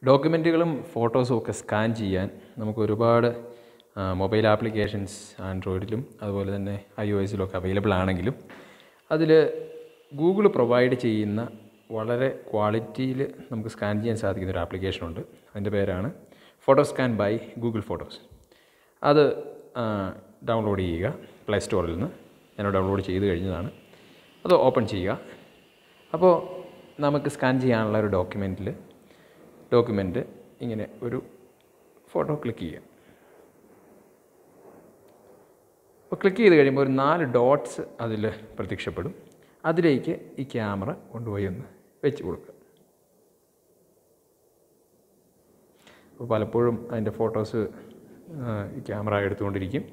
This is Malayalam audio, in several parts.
ഡോക്യുമെൻറ്റുകളും ഫോട്ടോസും ഒക്കെ സ്കാൻ ചെയ്യാൻ നമുക്ക് ഒരുപാട് മൊബൈൽ ആപ്ലിക്കേഷൻസ് ആൻഡ്രോയിഡിലും അതുപോലെ തന്നെ ഐ ഒ എസിലും ഒക്കെ അവൈലബിൾ ആണെങ്കിലും അതിൽ ഗൂഗിൾ പ്രൊവൈഡ് ചെയ്യുന്ന വളരെ ക്വാളിറ്റിയിൽ നമുക്ക് സ്കാൻ ചെയ്യാൻ സാധിക്കുന്ന ഒരു ആപ്ലിക്കേഷനുണ്ട് അതിൻ്റെ പേരാണ് photo scan by Google photos അത് ഡൗൺലോഡ് ചെയ്യുക പ്ലേ സ്റ്റോറിൽ നിന്ന് ഞാൻ ഡൗൺലോഡ് ചെയ്ത് കഴിഞ്ഞതാണ് അത് ഓപ്പൺ ചെയ്യുക അപ്പോൾ നമുക്ക് സ്കാൻ ചെയ്യാനുള്ള ഒരു ഡോക്യുമെൻറ്റിൽ ഡോക്യുമെൻറ്റ് ഇങ്ങനെ ഒരു ഫോട്ടോ ക്ലിക്ക് ചെയ്യുക അപ്പോൾ ക്ലിക്ക് ചെയ്ത് കഴിയുമ്പോൾ ഒരു നാല് ഡോട്ട്സ് അതിൽ പ്രത്യക്ഷപ്പെടും അതിലേക്ക് ഈ ക്യാമറ കൊണ്ടുപോയി ഒന്ന് വെച്ച് കൊടുക്കുക അപ്പോൾ പലപ്പോഴും അതിൻ്റെ ഫോട്ടോസ് ഈ ക്യാമറ എടുത്തുകൊണ്ടിരിക്കും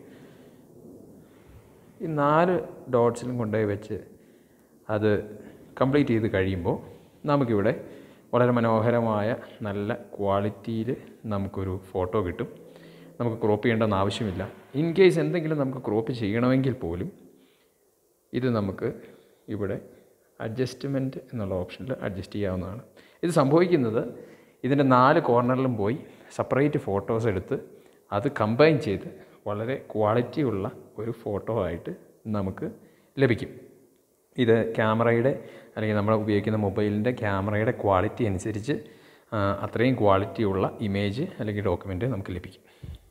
ഈ നാല് ഡോട്ട്സിലും കൊണ്ടുപോയി വെച്ച് അത് കംപ്ലീറ്റ് ചെയ്ത് കഴിയുമ്പോൾ നമുക്കിവിടെ വളരെ മനോഹരമായ നല്ല ക്വാളിറ്റിയിൽ നമുക്കൊരു ഫോട്ടോ കിട്ടും നമുക്ക് ക്രോപ്പ് ചെയ്യേണ്ടെന്ന് ആവശ്യമില്ല ഇൻ കേസ് എന്തെങ്കിലും നമുക്ക് ക്രോപ്പ് ചെയ്യണമെങ്കിൽ പോലും ഇത് നമുക്ക് ഇവിടെ അഡ്ജസ്റ്റ്മെൻറ്റ് എന്നുള്ള ഓപ്ഷനിൽ അഡ്ജസ്റ്റ് ചെയ്യാവുന്നതാണ് ഇത് സംഭവിക്കുന്നത് ഇതിൻ്റെ നാല് കോർണറിലും പോയി സെപ്പറേറ്റ് ഫോട്ടോസ് എടുത്ത് അത് കമ്പൈൻ ചെയ്ത് വളരെ ക്വാളിറ്റിയുള്ള ഒരു ഫോട്ടോ ആയിട്ട് നമുക്ക് ലഭിക്കും ഇത് ക്യാമറയുടെ അല്ലെങ്കിൽ നമ്മൾ ഉപയോഗിക്കുന്ന മൊബൈലിൻ്റെ ക്യാമറയുടെ ക്വാളിറ്റി അനുസരിച്ച് അത്രയും ക്വാളിറ്റിയുള്ള ഇമേജ് അല്ലെങ്കിൽ ഡോക്യുമെൻ്റ് നമുക്ക് ലഭിക്കും